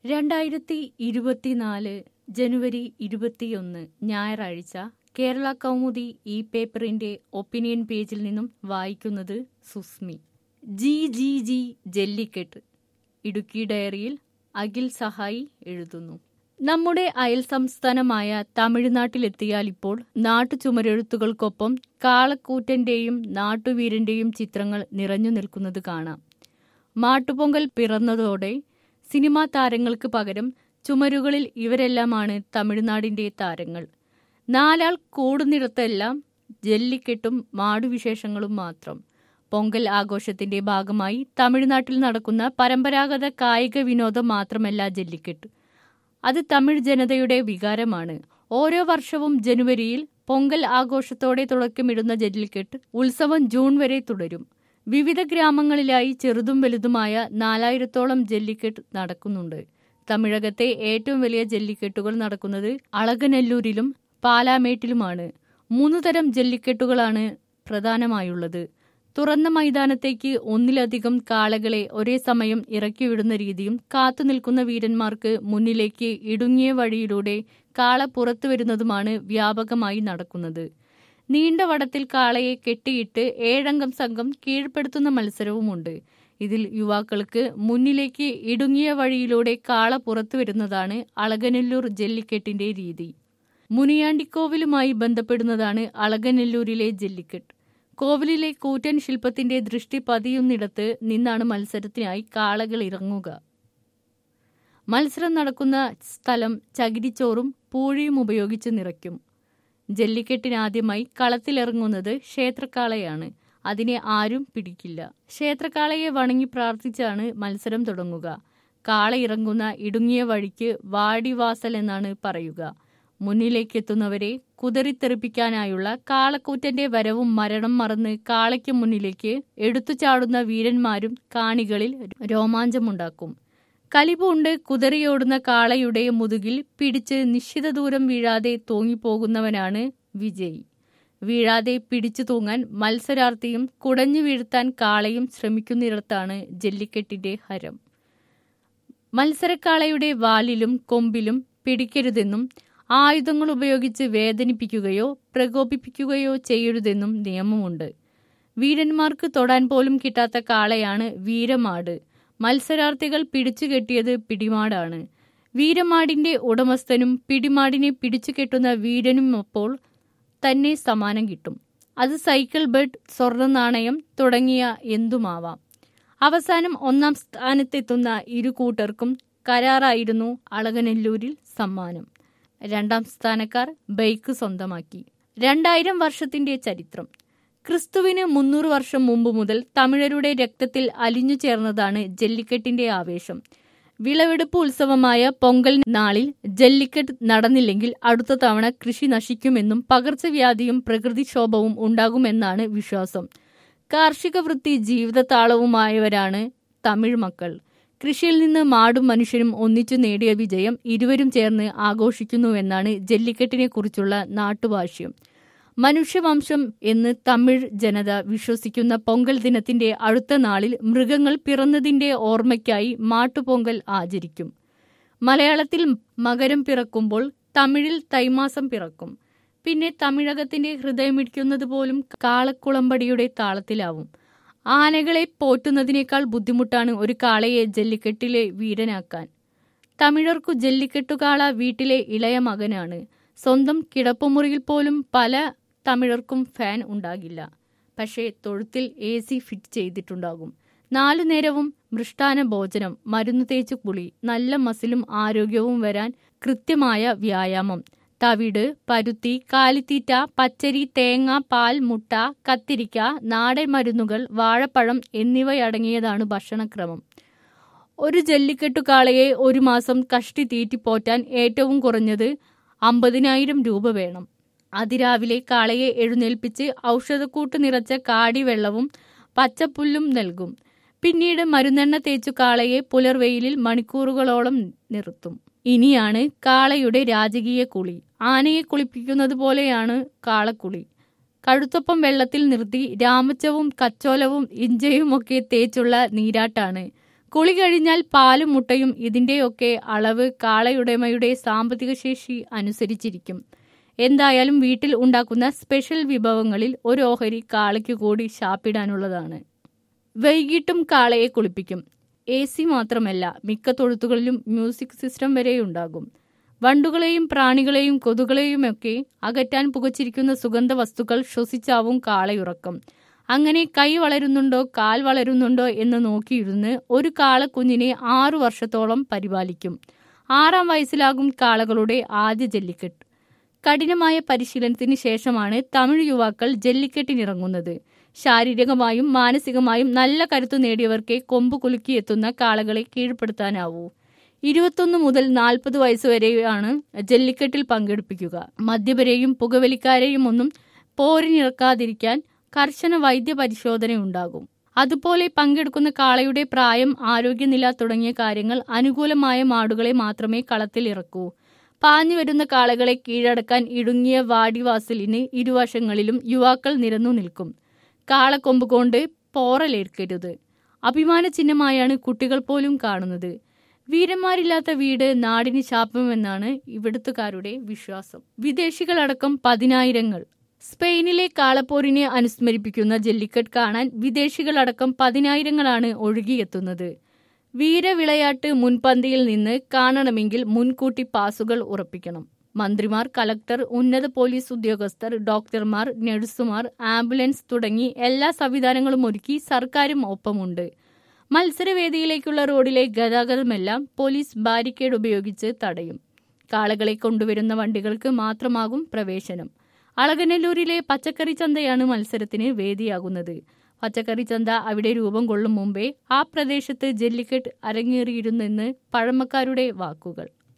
രണ്ടായിരത്തി ഇരുപത്തിനാല് ജനുവരി ഇരുപത്തിയൊന്ന് ഞായറാഴ്ച കേരള കൗമുദി ഈ പേപ്പറിന്റെ ഒപ്പീനിയൻ പേജിൽ നിന്നും വായിക്കുന്നത് Susmi G G G Jallikattu Idukki ഡയറിയിൽ അഖിൽ സഹായി എഴുതുന്നു നമ്മുടെ അയൽ സംസ്ഥാനമായ തമിഴ്നാട്ടിലെത്തിയാൽ ഇപ്പോൾ നാട്ടുചുമരെഴുത്തുകൾക്കൊപ്പം കാളക്കൂറ്റന്റെയും നാട്ടുവീരന്റെയും ചിത്രങ്ങൾ നിറഞ്ഞു നിൽക്കുന്നത് കാണാം മാട്ടുപൊങ്കൽ പിറന്നതോടെ സിനിമാ താരങ്ങൾക്ക് പകരം ചുമരുകളിൽ ഇവരെല്ലാമാണ് തമിഴ്നാടിന്റെ താരങ്ങൾ നാലാൾ കൂടുന്നിടത്തെല്ലാം ജല്ലിക്കെട്ടും മാടുവിശേഷങ്ങളും മാത്രം പൊങ്കൽ ആഘോഷത്തിന്റെ ഭാഗമായി തമിഴ്നാട്ടിൽ നടക്കുന്ന പരമ്പരാഗത കായിക വിനോദം മാത്രമല്ല ജല്ലിക്കെട്ട് അത് തമിഴ് ജനതയുടെ വികാരമാണ് ഓരോ വർഷവും ജനുവരിയിൽ പൊങ്കൽ ആഘോഷത്തോടെ തുടക്കമിടുന്ന ജല്ലിക്കെട്ട് ഉത്സവം ജൂൺ വരെ തുടരും വിവിധ ഗ്രാമങ്ങളിലായി ചെറുതും വലുതുമായ നാലായിരത്തോളം ജല്ലിക്കെട്ട് നടക്കുന്നുണ്ട് തമിഴകത്തെ ഏറ്റവും വലിയ ജല്ലിക്കെട്ടുകൾ നടക്കുന്നത് അളകനല്ലൂരിലും പാലാമേട്ടിലുമാണ് മൂന്ന് തരം ജല്ലിക്കെട്ടുകളാണ് പ്രധാനമായുള്ളത് തുറന്ന മൈതാനത്തേക്ക് ഒന്നിലധികം കാളകളെ ഒരേ സമയം ഇറക്കിവിടുന്ന രീതിയും കാത്തുനിൽക്കുന്ന വീരന്മാർക്ക് മുന്നിലേക്ക് ഇടുങ്ങിയ വഴിയിലൂടെ കാള പുറത്തു വരുന്നതുമാണ് വ്യാപകമായി നടക്കുന്നത് നീണ്ട വടത്തിൽ കാളയെ കെട്ടിയിട്ട് ഏഴംഗം സംഘം കീഴ്പ്പെടുത്തുന്ന മത്സരവുമുണ്ട് ഇതിൽ യുവാക്കൾക്ക് മുന്നിലേക്ക് ഇടുങ്ങിയ വഴിയിലൂടെ കാള പുറത്തു വരുന്നതാണ് അളകനെല്ലൂർ ജല്ലിക്കെട്ടിന്റെ രീതി മുനിയാണ്ടിക്കോവിലുമായി ബന്ധപ്പെടുന്നതാണ് അളകനെല്ലൂരിലെ ജല്ലിക്കെട്ട് കോവിലിലെ കൂറ്റൻ ശില്പത്തിന്റെ ദൃഷ്ടി പതിയുന്നിടത്ത് നിന്നാണ് മത്സരത്തിനായി കാളകൾ ഇറങ്ങുക മത്സരം നടക്കുന്ന സ്ഥലം ചകിരിച്ചോറും പൂഴിയും ഉപയോഗിച്ച് നിറയ്ക്കും ജല്ലിക്കെട്ടിനാദ്യമായി കളത്തിലിറങ്ങുന്നത് ക്ഷേത്രക്കാളയാണ് അതിനെ ആരും പിടിക്കില്ല ക്ഷേത്രക്കാളയെ വണങ്ങി പ്രാർത്ഥിച്ചാണ് മത്സരം തുടങ്ങുക കാള ഇറങ്ങുന്ന ഇടുങ്ങിയ വഴിക്ക് വാടിവാസൽ എന്നാണ് പറയുക മുന്നിലേക്കെത്തുന്നവരെ കുതറിത്തെറിപ്പിക്കാനായുള്ള കാളക്കൂറ്റന്റെ വരവും മരണം മറന്ന് കാളയ്ക്ക് മുന്നിലേക്ക് എടുത്തു ചാടുന്ന വീരന്മാരും കാണികളിൽ രോമാഞ്ചമുണ്ടാക്കും കലിപൂണ്ട് കുതറിയോടുന്ന കാളയുടെ മുതുകിൽ പിടിച്ച് നിശ്ചിത ദൂരം വീഴാതെ തൂങ്ങിപ്പോകുന്നവനാണ് വിജയി വീഴാതെ പിടിച്ചു തൂങ്ങാൻ മത്സരാർത്ഥിയും കുടഞ്ഞു വീഴ്ത്താൻ കാളയും ശ്രമിക്കുന്നിടത്താണ് ജല്ലിക്കെട്ടിന്റെ ഹരം മത്സരക്കാളയുടെ വാലിലും കൊമ്പിലും പിടിക്കരുതെന്നും ആയുധങ്ങൾ ഉപയോഗിച്ച് വേദനിപ്പിക്കുകയോ പ്രകോപിപ്പിക്കുകയോ ചെയ്യരുതെന്നും നിയമമുണ്ട് വീരന്മാർക്ക് തൊടാൻ പോലും കിട്ടാത്ത കാളയാണ് വീരമാട് മത്സരാർത്ഥികൾ പിടിച്ചുകെട്ടിയത് പിടിമാടാണ് വീരമാടിന്റെ ഉടമസ്ഥനും പിടിമാടിനെ പിടിച്ചുകെട്ടുന്ന വീരനും അപ്പോൾ തന്നെ സമ്മാനം കിട്ടും അത് സൈക്കിൾ ബെഡ് സ്വർണ്ണ നാണയം തുടങ്ങിയ എന്തുമാവാം അവസാനം ഒന്നാം സ്ഥാനത്തെത്തുന്ന ഇരു കൂട്ടർക്കും കരാറായിരുന്നു അളകനെല്ലൂരിൽ സമ്മാനം രണ്ടാം സ്ഥാനക്കാർ ബൈക്ക് സ്വന്തമാക്കി രണ്ടായിരം വർഷത്തിന്റെ ചരിത്രം ക്രിസ്തുവിന് മുന്നൂറ് വർഷം മുമ്പ് മുതൽ തമിഴരുടെ രക്തത്തിൽ അലിഞ്ഞു ചേർന്നതാണ് ജല്ലിക്കെട്ടിന്റെ ആവേശം വിളവെടുപ്പ് ഉത്സവമായ പൊങ്കൽ നാളിൽ ജല്ലിക്കെട്ട് നടന്നില്ലെങ്കിൽ അടുത്ത തവണ കൃഷി നശിക്കുമെന്നും പകർച്ചവ്യാധിയും പ്രകൃതിക്ഷോഭവും ഉണ്ടാകുമെന്നാണ് വിശ്വാസം കാർഷിക വൃത്തി ജീവിതതാളവുമായവരാണ് തമിഴ് മക്കൾ കൃഷിയിൽ നിന്ന് മാടും മനുഷ്യരും ഒന്നിച്ചു നേടിയ വിജയം ഇരുവരും ചേർന്ന് ആഘോഷിക്കുന്നുവെന്നാണ് ജല്ലിക്കെട്ടിനെ കുറിച്ചുള്ള നാട്ടുഭാഷ്യം മനുഷ്യവംശം എന്ന് തമിഴ് ജനത വിശ്വസിക്കുന്ന പൊങ്കൽ ദിനത്തിന്റെ അടുത്ത നാളിൽ മൃഗങ്ങൾ പിറന്നതിന്റെ ഓർമ്മയ്ക്കായി മാട്ടുപൊങ്കൽ ആചരിക്കും മലയാളത്തിൽ മകരം പിറക്കുമ്പോൾ തമിഴിൽ തൈമാസം പിറക്കും പിന്നെ തമിഴകത്തിന്റെ ഹൃദയമിടിക്കുന്നത് പോലും കാളക്കുളമ്പടിയുടെ താളത്തിലാവും ആനകളെ പോറ്റുന്നതിനേക്കാൾ ബുദ്ധിമുട്ടാണ് ഒരു കാളയെ ജല്ലിക്കെട്ടിലെ വീരനാക്കാൻ തമിഴർക്കു ജല്ലിക്കെട്ടുകാള വീട്ടിലെ ഇളയ മകനാണ് സ്വന്തം കിടപ്പുമുറിയിൽ പോലും പല തമിഴർക്കും ഫാൻ ഉണ്ടാകില്ല പക്ഷേ തൊഴുത്തിൽ എ സി ഫിറ്റ് ചെയ്തിട്ടുണ്ടാകും നാലു നേരവും മൃഷ്ടാന ഭോജനം മരുന്ന് തേച്ച് കുളി നല്ല മസിലും ആരോഗ്യവും വരാൻ കൃത്യമായ വ്യായാമം തവിട് പരുത്തി കാലിത്തീറ്റ പച്ചരി തേങ്ങ പാൽ മുട്ട കത്തിരിക്ക നാടൻ മരുന്നുകൾ വാഴപ്പഴം എന്നിവയടങ്ങിയതാണ് ഭക്ഷണക്രമം ഒരു ജല്ലിക്കെട്ടുകാളയെ ഒരു മാസം കഷ്ടി തീറ്റിപ്പോറ്റാൻ ഏറ്റവും കുറഞ്ഞത് അമ്പതിനായിരം രൂപ വേണം അതിരാവിലെ കാളയെ എഴുന്നേൽപ്പിച്ച് ഔഷധക്കൂട്ട് നിറച്ച കാടിവെള്ളവും പച്ചപ്പുല്ലും നൽകും പിന്നീട് മരുന്നെണ്ണ തേച്ചു കാളയെ പുലർവെയിലിൽ മണിക്കൂറുകളോളം നിർത്തും ഇനിയാണ് കാളയുടെ രാജകീയ കുളി ആനയെ കുളിപ്പിക്കുന്നത് പോലെയാണ് കാളക്കുളി കഴുത്തൊപ്പം വെള്ളത്തിൽ നിർത്തി രാമച്ചവും കച്ചോലവും ഇഞ്ചയുമൊക്കെ തേച്ചുള്ള നീരാട്ടാണ് കുളി കഴിഞ്ഞാൽ പാലും മുട്ടയും ഇതിന്റെയൊക്കെ അളവ് കാളയുടമയുടെ സാമ്പത്തിക ശേഷി അനുസരിച്ചിരിക്കും എന്തായാലും വീട്ടിൽ ഉണ്ടാക്കുന്ന സ്പെഷ്യൽ വിഭവങ്ങളിൽ ഒരു ഓഹരി കാളയ്ക്ക് കൂടി ശാപ്പിടാനുള്ളതാണ് വൈകിട്ടും കാളയെ കുളിപ്പിക്കും എ സി മാത്രമല്ല മിക്ക തൊഴുത്തുകളിലും മ്യൂസിക് സിസ്റ്റം വരെയുണ്ടാകും വണ്ടുകളെയും പ്രാണികളെയും കൊതുകളെയുമൊക്കെ അകറ്റാൻ പുകച്ചിരിക്കുന്ന സുഗന്ധ വസ്തുക്കൾ ശ്വസിച്ചാവും കാളയുറക്കം അങ്ങനെ കൈ വളരുന്നുണ്ടോ കാൽ വളരുന്നുണ്ടോ എന്ന് നോക്കിയിരുന്ന് ഒരു കാളക്കുഞ്ഞിനെ ആറു വർഷത്തോളം പരിപാലിക്കും ആറാം വയസ്സിലാകും കാളകളുടെ ആദ്യ ജല്ലിക്കെട്ട് കഠിനമായ പരിശീലനത്തിന് ശേഷമാണ് തമിഴ് യുവാക്കൾ ജല്ലിക്കെട്ടിനിറങ്ങുന്നത് ശാരീരികമായും മാനസികമായും നല്ല കരുത്തു നേടിയവർക്കേ കൊമ്പ് കുലുക്കിയെത്തുന്ന കാളകളെ കീഴ്പ്പെടുത്താനാവൂ ഇരുപത്തൊന്ന് മുതൽ നാൽപ്പത് വയസ്സുവരെയാണ് ജല്ലിക്കെട്ടിൽ പങ്കെടുപ്പിക്കുക മദ്യപരെയും പുകവലിക്കാരെയും ഒന്നും പോരിനിറക്കാതിരിക്കാൻ കർശന വൈദ്യ പരിശോധനയുണ്ടാകും അതുപോലെ പങ്കെടുക്കുന്ന കാളയുടെ പ്രായം ആരോഗ്യനില തുടങ്ങിയ കാര്യങ്ങൾ അനുകൂലമായ മാടുകളെ മാത്രമേ കളത്തിൽ ഇറക്കൂ പാഞ്ഞു വരുന്ന കാളകളെ കീഴടക്കാൻ ഇടുങ്ങിയ വാടിവാസലിന് ഇരുവശങ്ങളിലും യുവാക്കൾ നിരന്നു നിൽക്കും കാളക്കൊമ്പ് കൊണ്ട് പോറലേൽക്കരുത് അഭിമാന ചിഹ്നമായാണ് കുട്ടികൾ പോലും കാണുന്നത് വീരന്മാരില്ലാത്ത വീട് നാടിന് ശാപമെന്നാണ് ഇവിടുത്തുകാരുടെ വിശ്വാസം വിദേശികളടക്കം പതിനായിരങ്ങൾ സ്പെയിനിലെ കാളപ്പോരിനെ അനുസ്മരിപ്പിക്കുന്ന ജല്ലിക്കട്ട് കാണാൻ വിദേശികളടക്കം പതിനായിരങ്ങളാണ് ഒഴുകിയെത്തുന്നത് വീരവിളയാട്ട് മുൻപന്തിയിൽ നിന്ന് കാണണമെങ്കിൽ മുൻകൂട്ടി പാസുകൾ ഉറപ്പിക്കണം മന്ത്രിമാർ കലക്ടർ ഉന്നത പോലീസ് ഉദ്യോഗസ്ഥർ ഡോക്ടർമാർ നഴ്സുമാർ ആംബുലൻസ് തുടങ്ങി എല്ലാ സംവിധാനങ്ങളും ഒരുക്കി സർക്കാരും ഒപ്പമുണ്ട് മത്സരവേദിയിലേക്കുള്ള റോഡിലെ ഗതാഗതമെല്ലാം പോലീസ് ബാരിക്കേഡ് ഉപയോഗിച്ച് തടയും കാളകളെ കൊണ്ടുവരുന്ന വണ്ടികൾക്ക് മാത്രമാകും പ്രവേശനം അളകനല്ലൂരിലെ പച്ചക്കറി ചന്തയാണ് മത്സരത്തിന് വേദിയാകുന്നത് പച്ചക്കറി ചന്ത അവിടെ രൂപം കൊള്ളും മുമ്പേ ആ പ്രദേശത്ത് ജല്ലിക്കെട്ട് അരങ്ങേറിയിരുന്നെന്ന് പഴമക്കാരുടെ വാക്കുകൾ